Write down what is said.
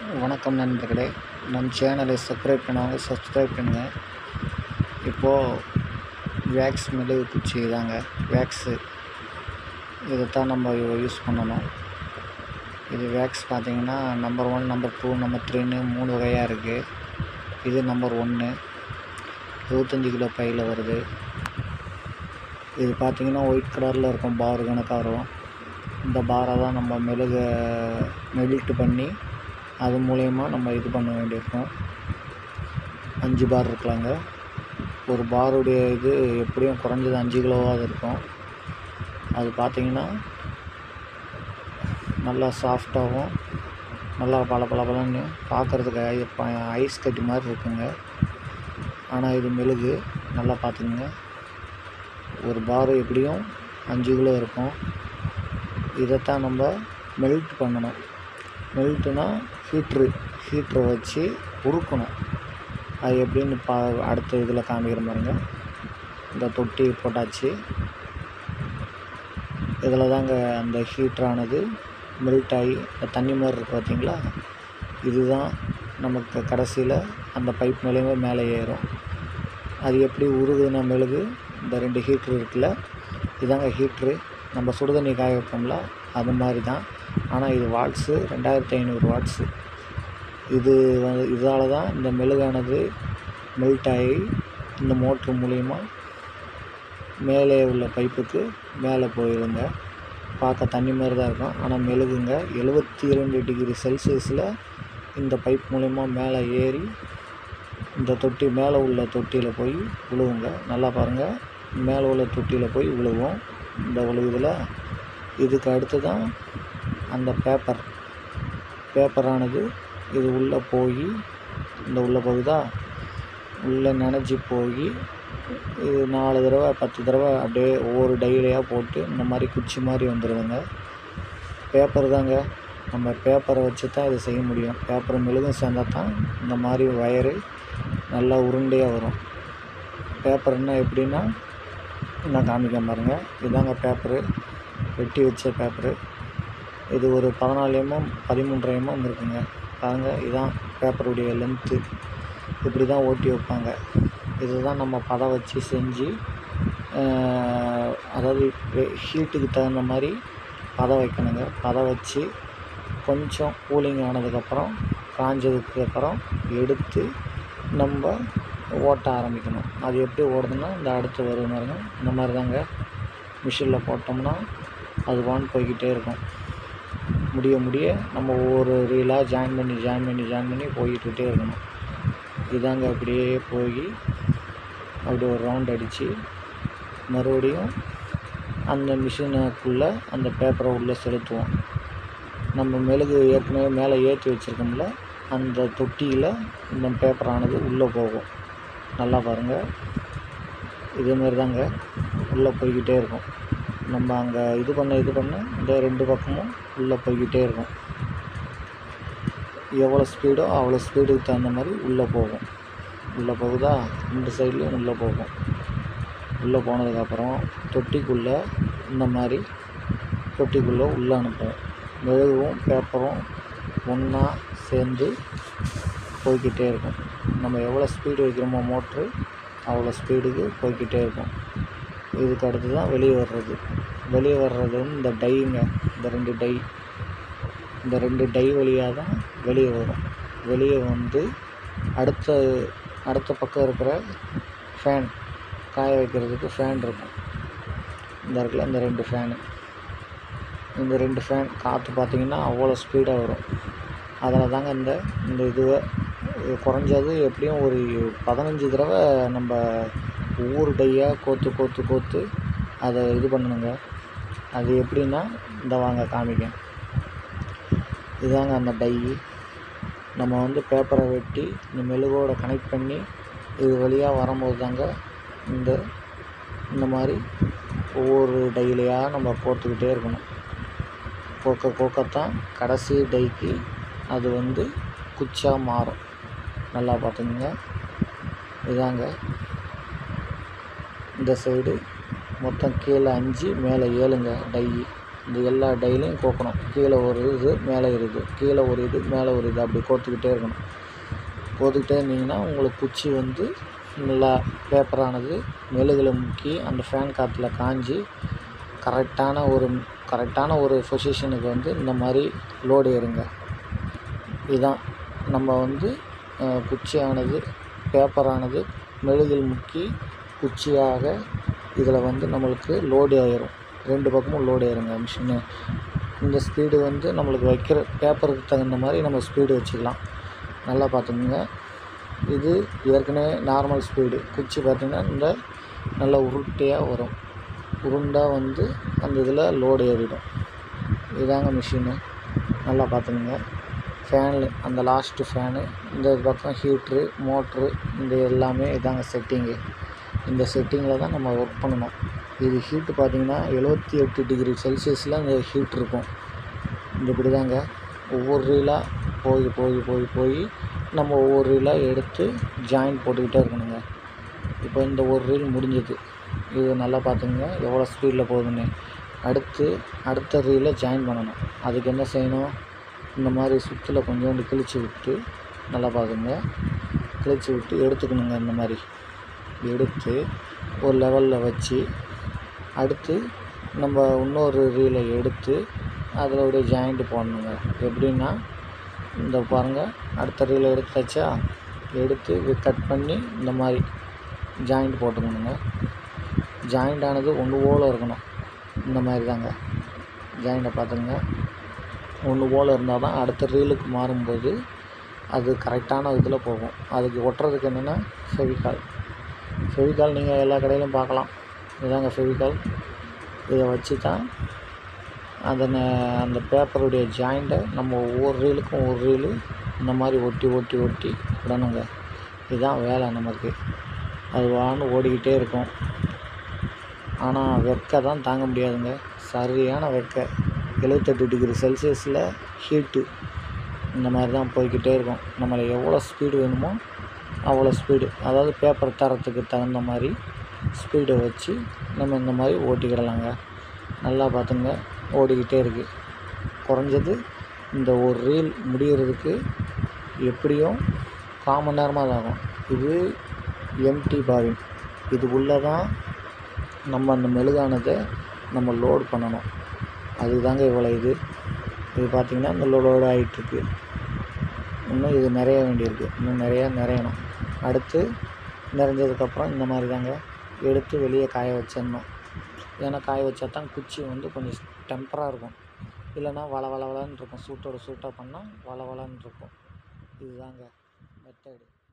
வணக்கம் நண்பர்களே நம் சேனலை சப்ஸ்கிரைப் பண்ணவங்க சப்ஸ்கிரைப் பண்ணுங்கள் இப்போது வேக்ஸ் மெழுகு குச்சி இதாங்க வேக்ஸு இதைத்தான் நம்ம யூஸ் பண்ணணும் இது வேக்ஸ் பார்த்தீங்கன்னா number one number two number த்ரீன்னு மூணு வகையாக இருக்குது இது நம்பர் ஒன்று இருபத்தஞ்சி கிலோ பையில் வருது இது பார்த்தீங்கன்னா ஒயிட் கலரில் இருக்கும் பார் கணக்காக வரும் இந்த பாரை தான் நம்ம மெழுக மெல்ட் பண்ணி அது மூலயமா நம்ம இது பண்ண வேண்டியிருக்கும் அஞ்சு பார் இருக்கலாங்க ஒரு பாருடைய இது எப்படியும் குறைஞ்சது அஞ்சு கிலோவாவது இருக்கும் அது பார்த்தீங்கன்னா நல்லா சாஃப்டாகவும் நல்லா பல பல பலன்னு பார்க்குறதுக்கு ஐஸ் கட்டி மாதிரி இருக்குங்க ஆனால் இது மெழுகு நல்லா பார்த்துக்குங்க ஒரு பார் எப்படியும் அஞ்சு கிலோ இருக்கும் இதைத்தான் நம்ம மெல்ட் பண்ணணும் மெல்ட்டுனா ஹீட்ரு ஹீட்ரை வச்சு உருக்கணும் அது எப்படின்னு பா அடுத்த இதில் காமிக்கிற பாருங்க இந்த தொட்டி போட்டாச்சு இதில் தாங்க அந்த ஹீட்ரானது மெல்ட் ஆகி இந்த தண்ணி மாதிரி இருக்குது பார்த்தீங்களா இதுதான் நமக்கு கடைசியில் அந்த பைப் மூலயமா மேலே ஏறும் அது எப்படி உருகுதுன்னா மெழுகு இந்த ரெண்டு ஹீட்ரு இருக்குல்ல இதாங்க ஹீட்ரு நம்ம சுடுதண்ணி காய வைப்போம்ல அது மாதிரி தான் ஆனால் இது வாட்ஸு ரெண்டாயிரத்தி ஐநூறு வாட்ஸு இது வந்து இதால் தான் இந்த மெழுகானது மெல்ட் ஆகி இந்த மோட்ரு மூலிமா மேலே உள்ள பைப்புக்கு மேலே போயிடுங்க பார்க்க தண்ணி மாதிரி தான் இருக்கும் ஆனால் மெழுகுங்க எழுபத்தி இரண்டு டிகிரி செல்சியஸில் இந்த பைப் மூலிமா மேலே ஏறி இந்த தொட்டி மேலே உள்ள தொட்டியில் போய் விழுவுங்க நல்லா பாருங்கள் மேலே உள்ள தொட்டியில் போய் விழுவும் இந்த விழுகுதில் இதுக்கு அடுத்து தான் அந்த பேப்பர் பேப்பரானது இது உள்ளே போய் இந்த உள்ளே போகுதா உள்ளே நனைஞ்சி போய் இது நாலு தடவை பத்து தடவை அப்படியே ஒவ்வொரு டைலையாக போட்டு இந்த மாதிரி குச்சி மாதிரி வந்துடுதுங்க பேப்பர் தாங்க நம்ம பேப்பரை வச்சு தான் இதை செய்ய முடியும் பேப்பர் மெழுகும் சேர்ந்தால் தான் இந்த மாதிரி வயரு நல்லா உருண்டையாக வரும் பேப்பர்னா எப்படின்னா நான் காமிக்க பாருங்க இதாங்க பேப்பரு வெட்டி வச்ச பேப்பரு இது ஒரு பதினாலு எம்எம் பதிமூன்றரை எம்எம் இருக்குங்க பாருங்க இதான் பேப்பருடைய லென்த்து இப்படி தான் ஓட்டி வைப்பாங்க இதுதான் நம்ம பதம் வச்சு செஞ்சு அதாவது ஹீட்டுக்கு தகுந்த மாதிரி பதம் வைக்கணுங்க பதம் வச்சு கொஞ்சம் கூலிங் ஆனதுக்கப்புறம் காஞ்சதுக்கு அப்புறம் எடுத்து நம்ம ஓட்ட ஆரம்பிக்கணும் அது எப்படி ஓடுதுன்னா இந்த அடுத்து வரும் பாருங்க இந்த மாதிரி தாங்க மிஷினில் போட்டோம்னா அது வான் போய்கிட்டே இருக்கும் முடிய முடிய நம்ம ஒவ்வொரு ரீலாக ஜாயின் பண்ணி ஜாயின் பண்ணி ஜாயின் பண்ணி போய்கிட்டே இருக்கணும் இதாங்க அப்படியே போய் அப்படி ஒரு ரவுண்ட் அடித்து மறுபடியும் அந்த மிஷினுக்குள்ளே அந்த பேப்பரை உள்ளே செலுத்துவோம் நம்ம மெழுகு ஏற்கனவே மேலே ஏற்றி வச்சுருக்கோம்ல அந்த தொட்டியில் இந்த பேப்பரானது உள்ளே போகும் நல்லா பாருங்கள் இதேமாரி தாங்க உள்ளே போய்கிட்டே இருக்கும் நம்ம அங்கே இது பண்ண இது பண்ண இந்த ரெண்டு பக்கமும் உள்ளே போய்கிட்டே இருக்கும் எவ்வளோ ஸ்பீடோ அவ்வளோ ஸ்பீடுக்கு தகுந்த மாதிரி உள்ளே போகும் உள்ளே போகுதா ரெண்டு சைட்லேயும் உள்ளே போகும் உள்ளே போனதுக்கப்புறம் தொட்டிக்குள்ளே இந்த மாதிரி தொட்டிக்குள்ளே உள்ளே அனுப்புவோம் மெழுகும் பேப்பரும் ஒன்றா சேர்ந்து போய்கிட்டே இருக்கும் நம்ம எவ்வளோ ஸ்பீடு வைக்கிறோமோ மோட்ரு அவ்வளோ ஸ்பீடுக்கு போய்கிட்டே இருக்கும் இதுக்கு அடுத்து தான் வெளியே வர்றது வெளியே வர்றது வந்து இந்த டைங்க இந்த ரெண்டு டை இந்த ரெண்டு டை வழியாக தான் வெளியே வரும் வெளியே வந்து அடுத்த அடுத்த பக்கம் இருக்கிற ஃபேன் காய வைக்கிறதுக்கு ஃபேன் இருக்கும் இந்த இருக்குல்ல இந்த ரெண்டு ஃபேனு இந்த ரெண்டு ஃபேன் காற்று பார்த்திங்கன்னா அவ்வளோ ஸ்பீடாக வரும் அதில் தாங்க இந்த இந்த இதுவை குறைஞ்சது எப்படியும் ஒரு பதினஞ்சு தடவை நம்ம ஒவ்வொரு டையாக கோத்து கோத்து கோத்து அதை இது பண்ணணுங்க அது எப்படின்னா இந்த வாங்க காமிக்க இதாங்க அந்த டை நம்ம வந்து பேப்பரை வெட்டி இந்த மெழுகோட கனெக்ட் பண்ணி இது வழியாக வரும்போது தாங்க இந்த இந்த மாதிரி ஒவ்வொரு டைலையாக நம்ம கோர்த்துக்கிட்டே இருக்கணும் கோக்க கோக்கத்தான் கடைசி டைக்கு அது வந்து குச்சாக மாறும் நல்லா பார்த்துக்குங்க இதாங்க இந்த சைடு மொத்தம் கீழே அஞ்சு மேலே ஏழுங்க டை இந்த எல்லா டைலையும் கோக்கணும் கீழே ஒரு இது மேலே இருக்குது கீழே ஒரு இது மேலே ஒரு இது அப்படி கோத்துக்கிட்டே இருக்கணும் கோத்துக்கிட்டே இருந்தீங்கன்னா உங்களுக்கு குச்சி வந்து நல்லா பேப்பரானது மெழுகுல முக்கி அந்த ஃபேன் காற்றுல காஞ்சி கரெக்டான ஒரு கரெக்டான ஒரு பொசிஷனுக்கு வந்து இந்த மாதிரி லோடு ஏறுங்க இதுதான் நம்ம வந்து அஹ், குச்சியானது பேப்பரானது மெழுகில் முக்கி குச்சியாக இதில் வந்து நம்மளுக்கு லோடு ஆயிரும் ரெண்டு பக்கமும் லோடு ஆயிருங்க மிஷினு இந்த ஸ்பீடு வந்து நம்மளுக்கு வைக்கிற பேப்பருக்கு தகுந்த மாதிரி நம்ம ஸ்பீடு வச்சுக்கலாம் நல்லா பார்த்துக்குங்க இது ஏற்கனவே நார்மல் ஸ்பீடு குச்சி பார்த்திங்கன்னா இந்த நல்ல உருட்டையாக வரும் உருண்டாக வந்து அந்த இதில் லோடு ஏறிடும் இதாங்க மிஷினு நல்லா பார்த்துக்குங்க ஃபேனு அந்த லாஸ்ட்டு ஃபேனு இந்த பக்கம் ஹீட்ரு மோட்ரு இந்த எல்லாமே இதாங்க செட்டிங்கு இந்த செட்டிங்கில் தான் நம்ம ஒர்க் பண்ணணும் இது ஹீட்டு பார்த்தீங்கன்னா எழுபத்தி எட்டு டிகிரி செல்சியஸில் அந்த ஹீட் இருக்கும் இந்த இப்படி தாங்க ஒவ்வொரு ரீலாக போய் போய் போய் போய் நம்ம ஒவ்வொரு ரீலாக எடுத்து ஜாயின் போட்டுக்கிட்டே இருக்கணுங்க இப்போ இந்த ஒரு ரீல் முடிஞ்சது இது நல்லா பார்த்துங்க எவ்வளோ ஸ்பீடில் போகுதுன்னு அடுத்து அடுத்த ரீலை ஜாயின் பண்ணணும் அதுக்கு என்ன செய்யணும் இந்த மாதிரி சுற்றில் கொஞ்சோண்டு கிழிச்சு விட்டு நல்லா பார்த்துங்க கிழிச்சு விட்டு எடுத்துக்கணுங்க இந்த மாதிரி எடுத்து ஒரு லெவலில் வச்சு அடுத்து நம்ம இன்னொரு ரீலை எடுத்து அதில் அப்படியே ஜாயிண்ட்டு போடணுங்க எப்படின்னா இந்த பாருங்கள் அடுத்த ரீலை எடுத்தாச்சா எடுத்து இது கட் பண்ணி இந்த மாதிரி ஜாயிண்ட் போட்டுக்கணுங்க ஜாயிண்ட் ஆனது ஒன்று போல் இருக்கணும் இந்த மாதிரி தாங்க ஜாயிண்ட்டை பார்த்துங்க ஒன்று போல் இருந்தால் தான் அடுத்த ரீலுக்கு மாறும்போது அது கரெக்டான இதில் போகும் அதுக்கு ஒட்டுறதுக்கு என்னென்னா ஃபெவிகால் ஃபெவிகால் நீங்கள் எல்லா கடையிலும் பார்க்கலாம் இதாங்க ஃபெவிகால் இதை வச்சு தான் அதனை அந்த பேப்பருடைய ஜாயிண்ட்டை நம்ம ஒவ்வொரு ரீலுக்கும் ஒரு ரீலு இந்த மாதிரி ஒட்டி ஒட்டி ஒட்டி விடணுங்க இதுதான் வேலை நமக்கு அது வான்னு ஓடிக்கிட்டே இருக்கும் ஆனால் வெக்கை தான் தாங்க முடியாதுங்க சரியான வெக்கை எழுபத்தெட்டு டிகிரி செல்சியஸில் ஹீட்டு இந்த மாதிரி தான் போய்க்கிட்டே இருக்கும் நம்மளை எவ்வளோ ஸ்பீடு வேணுமோ அவ்வளோ ஸ்பீடு அதாவது பேப்பர் தரத்துக்கு தகுந்த மாதிரி ஸ்பீடை வச்சு நம்ம இந்த மாதிரி ஓட்டிக்கிடலாங்க நல்லா பார்த்துங்க ஓடிக்கிட்டே இருக்குது குறைஞ்சது இந்த ஒரு ரீல் முடிகிறதுக்கு எப்படியும் கால் மணி நேரமாக ஆகும் இது எம்டி பாபின் இது உள்ளே தான் நம்ம அந்த மெழுகானதை நம்ம லோட் பண்ணணும் அதுதாங்க இவ்வளோ இது இது பார்த்திங்கன்னா இந்த லோடு ஆகிட்டுருக்கு இன்னும் இது நிறைய வேண்டியிருக்கு இன்னும் நிறையா நிறையணும் அடுத்து நிறைஞ்சதுக்கப்புறம் இந்த மாதிரி தாங்க எடுத்து வெளியே காய வச்சிடணும் ஏன்னா காய வச்சா தான் குச்சி வந்து கொஞ்சம் டெம்பராக இருக்கும் இல்லைன்னா வள வள வளன்னு இருக்கும் சூட்டோட சூட்டாக பண்ணால் வள வளன்னு இருக்கும் இதுதாங்க மெத்தடு